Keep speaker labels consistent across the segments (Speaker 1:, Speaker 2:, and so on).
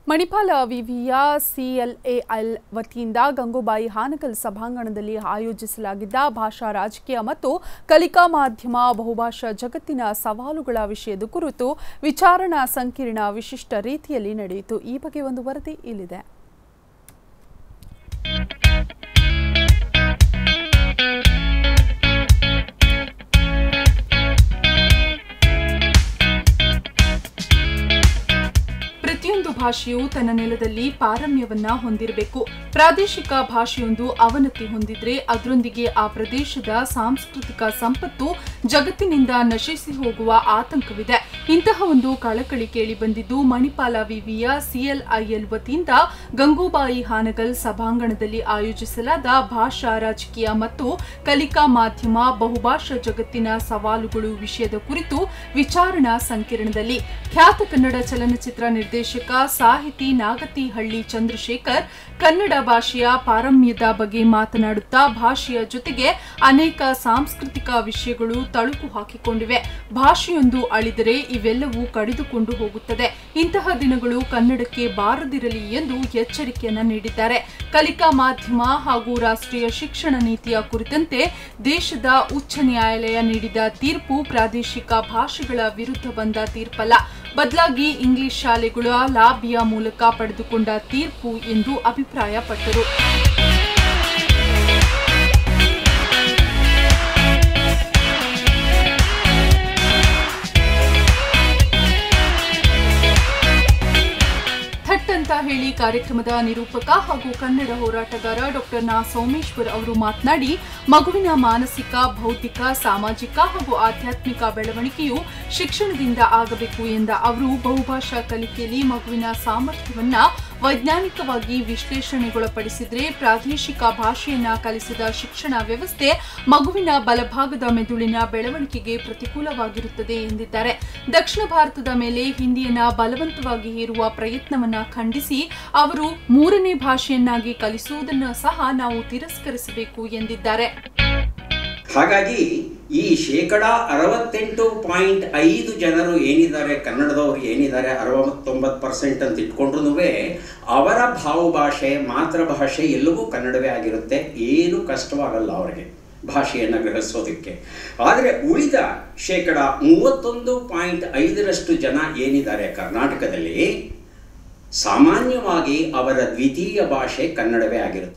Speaker 1: ಮಣಿಪಾಲ ವಿವಿಯ ಸಿಎಲ್ಎಎಲ್ ವತಿಯಿಂದ ಗಂಗೂಬಾಯಿ ಹಾನಗಲ್ ಸಭಾಂಗಣದಲ್ಲಿ ಆಯೋಜಿಸಲಾಗಿದ್ದ ಭಾಷಾ ರಾಜಕೀಯ ಮತ್ತು ಕಲಿಕಾ ಮಾಧ್ಯಮ ಬಹುಭಾಷಾ ಜಗತ್ತಿನ ಸವಾಲುಗಳ ವಿಷಯದ ಕುರಿತು ವಿಚಾರಣಾ ಸಂಕಿರಣ ವಿಶಿಷ್ಟ ರೀತಿಯಲ್ಲಿ ನಡೆಯಿತು ಈ ಬಗ್ಗೆ ಒಂದು ವರದಿ ಇಲ್ಲಿದೆ ಪ್ರತಿಯೊಂದು ಭಾಷೆಯು ತನ್ನ ನೆಲದಲ್ಲಿ ಪಾರಮ್ಯವನ್ನ ಹೊಂದಿರಬೇಕು ಪ್ರಾದೇಶಿಕ ಭಾಷೆಯೊಂದು ಅವನತಿ ಹೊಂದಿದ್ರೆ ಅದರೊಂದಿಗೆ ಆ ಪ್ರದೇಶದ ಸಾಂಸ್ಕೃತಿಕ ಸಂಪತ್ತು ಜಗತ್ತಿನಿಂದ ನಶಿಸಿ ಹೋಗುವ ಆತಂಕವಿದೆ ಇಂತಹ ಒಂದು ಕಳಕಳಿ ಕೇಳಿ ಬಂದಿದ್ದು ಮಣಿಪಾಲ ವಿವಿಯ ಸಿಎಲ್ಐಎಲ್ ವತಿಯಿಂದ ಗಂಗೂಬಾಯಿ ಹಾನಗಲ್ ಸಭಾಂಗಣದಲ್ಲಿ ಆಯೋಜಿಸಲಾದ ಭಾಷಾ ರಾಜಕೀಯ ಮತ್ತು ಕಲಿಕಾ ಮಾಧ್ಯಮ ಬಹುಭಾಷಾ ಜಗತ್ತಿನ ಸವಾಲುಗಳು ವಿಷಯದ ಕುರಿತು ವಿಚಾರಣಾ ಸಂಕಿರಣದಲ್ಲಿ ಖ್ಯಾತ ಕನ್ನಡ ಚಲನಚಿತ್ರ ನಿರ್ದೇಶಕ ಸಾಹಿತಿ ನಾಗತಿಹಳ್ಳಿ ಚಂದ್ರಶೇಖರ್ ಕನ್ನಡ ಭಾಷೆಯ ಪಾರಮ್ಯದ ಬಗ್ಗೆ ಮಾತನಾಡುತ್ತಾ ಭಾಷೆಯ ಜೊತೆಗೆ ಅನೇಕ ಸಾಂಸ್ಕೃತಿಕ ವಿಷಯಗಳು ತಳುಕು ಹಾಕಿಕೊಂಡಿವೆ ಭಾಷೆಯೊಂದು ಅಳಿದರೆ ಇವೆಲ್ಲವೂ ಕಡಿದುಕೊಂಡು ಹೋಗುತ್ತದೆ ಇಂತಹ ದಿನಗಳು ಕನ್ನಡಕ್ಕೆ ಬಾರದಿರಲಿ ಎಂದು ಎಚ್ಚರಿಕೆಯನ್ನ ನೀಡಿದ್ದಾರೆ ಕಲಿಕಾ ಮಾಧ್ಯಮ ಹಾಗೂ ರಾಷ್ಟ್ರೀಯ ಶಿಕ್ಷಣ ನೀತಿಯ ಕುರಿತಂತೆ ದೇಶದ ಉಚ್ಚ ನ್ಯಾಯಾಲಯ ನೀಡಿದ ತೀರ್ಪು ಪ್ರಾದೇಶಿಕ ಭಾಷೆಗಳ ವಿರುದ್ಧ ಬಂದ ತೀರ್ಪಲ್ಲ ಬದಲಾಗಿ ಇಂಗ್ಲಿಷ್ ಶಾಲೆಗಳ ಲಾಬಿಯ ಮೂಲಕ ಪಡೆದುಕೊಂಡ ತೀರ್ಪು ಎಂದು ಅಭಿಪ್ರಾಯಪಟ್ಟರು ಥಟ್ ಅಂತ ಹೇಳಿ ಕಾರ್ಯಕ್ರಮದ ನಿರೂಪಕ ಹಾಗೂ ಕನ್ನಡ ಹೋರಾಟಗಾರ ಡಾಕ್ಟರ್ ನಾ ಸೋಮೇಶ್ವರ್ ಅವರು ಮಾತನಾಡಿ ಮಗುವಿನ ಮಾನಸಿಕ ಬೌದ್ಧಿಕ ಸಾಮಾಜಿಕ ಹಾಗೂ ಆಧ್ಯಾತ್ಮಿಕ ಬೆಳವಣಿಗೆಯು ಶಿಕ್ಷಣದಿಂದ ಆಗಬೇಕು ಎಂದ ಅವರು ಬಹುಭಾಷಾ ಕಲಿಕೆಯಲ್ಲಿ ಮಗುವಿನ ಸಾಮರ್ಥ್ಯವನ್ನ ವೈಜ್ಞಾನಿಕವಾಗಿ ವಿಶ್ಲೇಷಣೆಗೊಳಪಡಿಸಿದ್ರೆ ಪ್ರಾದೇಶಿಕ ಭಾಷೆಯನ್ನ ಕಲಿಸಿದ ಶಿಕ್ಷಣ ವ್ಯವಸ್ಥೆ ಮಗುವಿನ ಬಲಭಾಗದ ಮೆದುಳಿನ ಬೆಳವಣಿಗೆಗೆ ಪ್ರತಿಕೂಲವಾಗಿರುತ್ತದೆ ಎಂದಿದ್ದಾರೆ ದಕ್ಷಿಣ ಭಾರತದ ಮೇಲೆ ಹಿಂದಿಯನ್ನ ಬಲವಂತವಾಗಿ ಹೇರುವ ಪ್ರಯತ್ನವನ್ನ ಖಂಡಿಸಿ ಅವರು ಮೂರನೇ ಭಾಷೆಯನ್ನಾಗಿ ಕಲಿಸುವುದನ್ನು ಸಹ ನಾವು ತಿರಸ್ಕರಿಸಬೇಕು ಎಂದಿದ್ದಾರೆ
Speaker 2: ಹಾಗಾಗಿ ಈ ಶೇಕಡ ಅರವತ್ತೆಂಟು ಪಾಯಿಂಟ್ ಐದು ಜನರು ಏನಿದ್ದಾರೆ ಕನ್ನಡದವರು ಏನಿದ್ದಾರೆ ಅರವತ್ತೊಂಬತ್ತು ಪರ್ಸೆಂಟ್ ಅಂತ ಇಟ್ಕೊಂಡ್ರು ಅವರ ಭಾವಭಾಷೆ ಮಾತೃಭಾಷೆ ಎಲ್ಲವೂ ಕನ್ನಡವೇ ಆಗಿರುತ್ತೆ ಏನು ಕಷ್ಟವಾಗಲ್ಲ ಅವರಿಗೆ ಭಾಷೆಯನ್ನು ಗ್ರಹಿಸೋದಕ್ಕೆ ಆದರೆ ಉಳಿದ ಶೇಕಡ ಮೂವತ್ತೊಂದು ಪಾಯಿಂಟ್ ಐದರಷ್ಟು ಜನ ಏನಿದ್ದಾರೆ ಕರ್ನಾಟಕದಲ್ಲಿ ಸಾಮಾನ್ಯವಾಗಿ ಅವರ ದ್ವಿತೀಯ ಭಾಷೆ ಕನ್ನಡವೇ ಆಗಿರುತ್ತೆ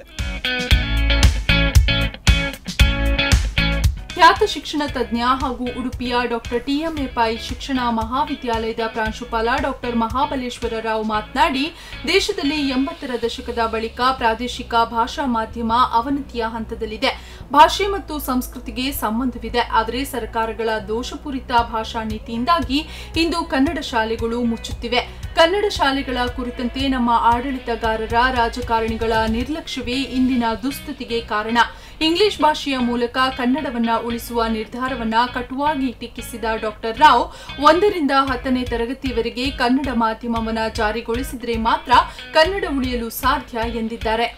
Speaker 1: ಖ್ಯಾತ ಶಿಕ್ಷಣ ತಜ್ಞ ಹಾಗೂ ಉಡುಪಿಯ ಡಾಕ್ಟರ್ ಟಿಎಂಎ ಪೈ ಶಿಕ್ಷಣ ಮಹಾವಿದ್ಯಾಲಯದ ಪ್ರಾಂಶುಪಾಲ ಡಾಕ್ಟರ್ ಮಹಾಬಲೇಶ್ವರ ರಾವ್ ಮಾತನಾಡಿ ದೇಶದಲ್ಲಿ ಎಂಬತ್ತರ ದಶಕದ ಬಳಿಕ ಪ್ರಾದೇಶಿಕ ಭಾಷಾ ಮಾಧ್ಯಮ ಅವನತಿಯ ಹಂತದಲ್ಲಿದೆ ಭಾಷೆ ಮತ್ತು ಸಂಸ್ಕೃತಿಗೆ ಸಂಬಂಧವಿದೆ ಆದರೆ ಸರ್ಕಾರಗಳ ದೋಷಪೂರಿತ ಭಾಷಾ ನೀತಿಯಿಂದಾಗಿ ಇಂದು ಕನ್ನಡ ಶಾಲೆಗಳು ಮುಚ್ಚುತ್ತಿವೆ ಕನ್ನಡ ಶಾಲೆಗಳ ಕುರಿತಂತೆ ನಮ್ಮ ಆಡಳಿತಗಾರರ ರಾಜಕಾರಣಿಗಳ ನಿರ್ಲಕ್ಷ್ಯವೇ ಇಂದಿನ ದುಸ್ಥಿತಿಗೆ ಕಾರಣ ಇಂಗ್ಲಿಷ್ ಭಾಷೆಯ ಮೂಲಕ ಕನ್ನಡವನ್ನ ಉಳಿಸುವ ನಿರ್ಧಾರವನ್ನ ಕಟುವಾಗಿ ಟೀಕಿಸಿದ ಡಾಕ್ಟರ್ ರಾವ್ ಒಂದರಿಂದ ಹತ್ತನೇ ತರಗತಿಯವರೆಗೆ ಕನ್ನಡ ಮಾಧ್ಯಮವನ್ನ ಜಾರಿಗೊಳಿಸಿದರೆ ಮಾತ್ರ ಕನ್ನಡ ಉಳಿಯಲು ಸಾಧ್ಯ ಎಂದಿದ್ದಾರೆ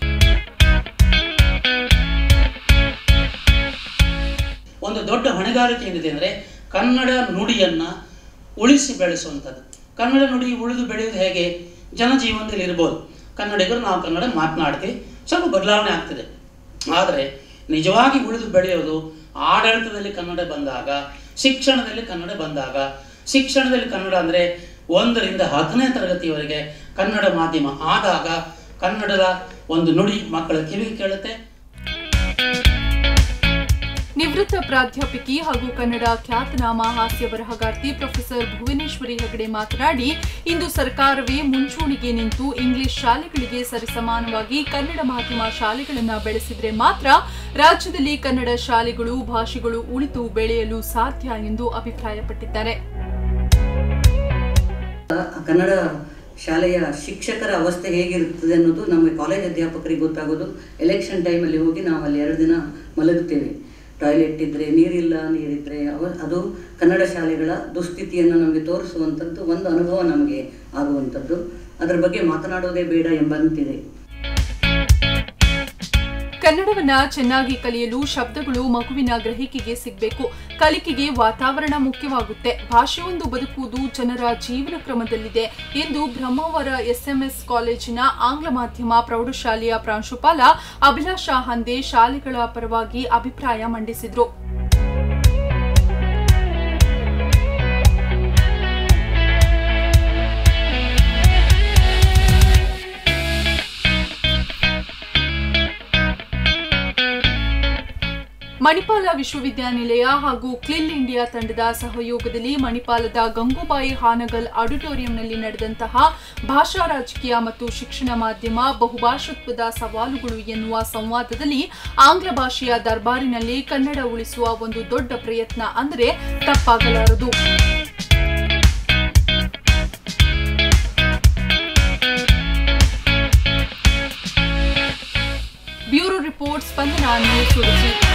Speaker 3: ಒಂದು ದೊಡ್ಡ ಹೊಣೆಗಾರಿಕೆ ಏನಿದೆ ಅಂದರೆ ಕನ್ನಡ ನುಡಿಯನ್ನು ಉಳಿಸಿ ಬೆಳೆಸುವಂಥದ್ದು ಕನ್ನಡ ನುಡಿ ಉಳಿದು ಬೆಳೆಯುವುದು ಹೇಗೆ ಜನಜೀವನದಲ್ಲಿ ಇರ್ಬೋದು ಕನ್ನಡಿಗರು ನಾವು ಕನ್ನಡ ಮಾತನಾಡ್ತೀವಿ ಸ್ವಲ್ಪ ಬದಲಾವಣೆ ಆಗ್ತಿದೆ ಆದರೆ ನಿಜವಾಗಿ ಉಳಿದು ಬೆಳೆಯೋದು ಆಡಳಿತದಲ್ಲಿ ಕನ್ನಡ ಬಂದಾಗ ಶಿಕ್ಷಣದಲ್ಲಿ ಕನ್ನಡ ಬಂದಾಗ ಶಿಕ್ಷಣದಲ್ಲಿ ಕನ್ನಡ ಅಂದರೆ ಒಂದರಿಂದ ಹತ್ತನೇ ತರಗತಿಯವರೆಗೆ ಕನ್ನಡ ಮಾಧ್ಯಮ ಆದಾಗ ಕನ್ನಡದ ಒಂದು ನುಡಿ ಮಕ್ಕಳ ಕಿವಿಗೆ ಕೇಳುತ್ತೆ
Speaker 1: ನಿವೃತ್ತ ಪ್ರಾಧ್ಯಾಪಕಿ ಹಾಗೂ ಕನ್ನಡ ಖ್ಯಾತನಾಮ ಹಾಸ್ಯ ಬರಹಗಾರ್ತಿ ಪ್ರೊಫೆಸರ್ ಭುವನೇಶ್ವರಿ ಹೆಗಡೆ ಮಾತನಾಡಿ ಇಂದು ಸರ್ಕಾರವೇ ಮುಂಚೂಣಿಗೆ ನಿಂತು ಇಂಗ್ಲಿಷ್ ಶಾಲೆಗಳಿಗೆ ಸರಿಸಮಾನವಾಗಿ ಕನ್ನಡ ಮಾಧ್ಯಮ ಶಾಲೆಗಳನ್ನು ಬೆಳೆಸಿದ್ರೆ ಮಾತ್ರ ರಾಜ್ಯದಲ್ಲಿ ಕನ್ನಡ ಶಾಲೆಗಳು ಭಾಷೆಗಳು ಉಳಿತು ಬೆಳೆಯಲು ಸಾಧ್ಯ ಎಂದು ಅಭಿಪ್ರಾಯಪಟ್ಟಿದ್ದಾರೆ
Speaker 4: ಕನ್ನಡ ಶಾಲೆಯ ಶಿಕ್ಷಕರ ಅವಸ್ಥೆ ಹೇಗಿರುತ್ತದೆ ಅನ್ನೋದು ನಮಗೆ ಕಾಲೇಜ್ ಅಧ್ಯಾಪಕರಿಗೆ ಗೊತ್ತಾಗೋದು ಎಲೆಕ್ಷನ್ ಟೈಮಲ್ಲಿ ಹೋಗಿ ನಾವು ಅಲ್ಲಿ ಎರಡು ದಿನ ಮಲಗುತ್ತೇವೆ ಟಾಯ್ಲೆಟ್ ಇದ್ದರೆ ನೀರಿಲ್ಲ ನೀರಿದ್ದರೆ ಅವ ಅದು ಕನ್ನಡ ಶಾಲೆಗಳ ದುಸ್ಥಿತಿಯನ್ನು ನಮಗೆ ತೋರಿಸುವಂಥದ್ದು ಒಂದು ಅನುಭವ ನಮಗೆ ಆಗುವಂಥದ್ದು ಅದರ ಬಗ್ಗೆ ಮಾತನಾಡೋದೇ ಬೇಡ ಎಂಬಂತಿದೆ
Speaker 1: ಕನ್ನಡವನ್ನ ಚೆನ್ನಾಗಿ ಕಲಿಯಲು ಶಬ್ದಗಳು ಮಗುವಿನ ಗ್ರಹಿಕೆಗೆ ಸಿಗಬೇಕು ಕಲಿಕೆಗೆ ವಾತಾವರಣ ಮುಖ್ಯವಾಗುತ್ತೆ ಭಾಷೆಯೊಂದು ಬದುಕುವುದು ಜನರ ಜೀವನ ಕ್ರಮದಲ್ಲಿದೆ ಎಂದು ಬ್ರಹ್ಮಾವರ ಎಸ್ಎಂಎಸ್ ಕಾಲೇಜಿನ ಆಂಗ್ಲ ಮಾಧ್ಯಮ ಪ್ರೌಢಶಾಲೆಯ ಪ್ರಾಂಶುಪಾಲ ಅಭಿಲಾಷಾ ಹಂದೆ ಶಾಲೆಗಳ ಪರವಾಗಿ ಅಭಿಪ್ರಾಯ ಮಂಡಿಸಿದ್ರು ಮಣಿಪಾಲ ವಿಶ್ವವಿದ್ಯಾನಿಲಯ ಹಾಗೂ ಕ್ಲಿಲ್ ಇಂಡಿಯಾ ತಂಡದ ಸಹಯೋಗದಲ್ಲಿ ಮಣಿಪಾಲದ ಗಂಗೂಬಾಯಿ ಹಾನಗಲ್ ಆಡಿಟೋರಿಯಂನಲ್ಲಿ ನಡೆದಂತಹ ಭಾಷಾ ರಾಜಕೀಯ ಮತ್ತು ಶಿಕ್ಷಣ ಮಾಧ್ಯಮ ಬಹುಭಾಷತ್ವದ ಸವಾಲುಗಳು ಎನ್ನುವ ಸಂವಾದದಲ್ಲಿ ಆಂಗ್ಲ ಭಾಷೆಯ ದರ್ಬಾರಿನಲ್ಲಿ ಕನ್ನಡ ಉಳಿಸುವ ಒಂದು ದೊಡ್ಡ ಪ್ರಯತ್ನ ಅಂದರೆ ತಪ್ಪಾಗಲಾರದು bureau report Spandana news Udupi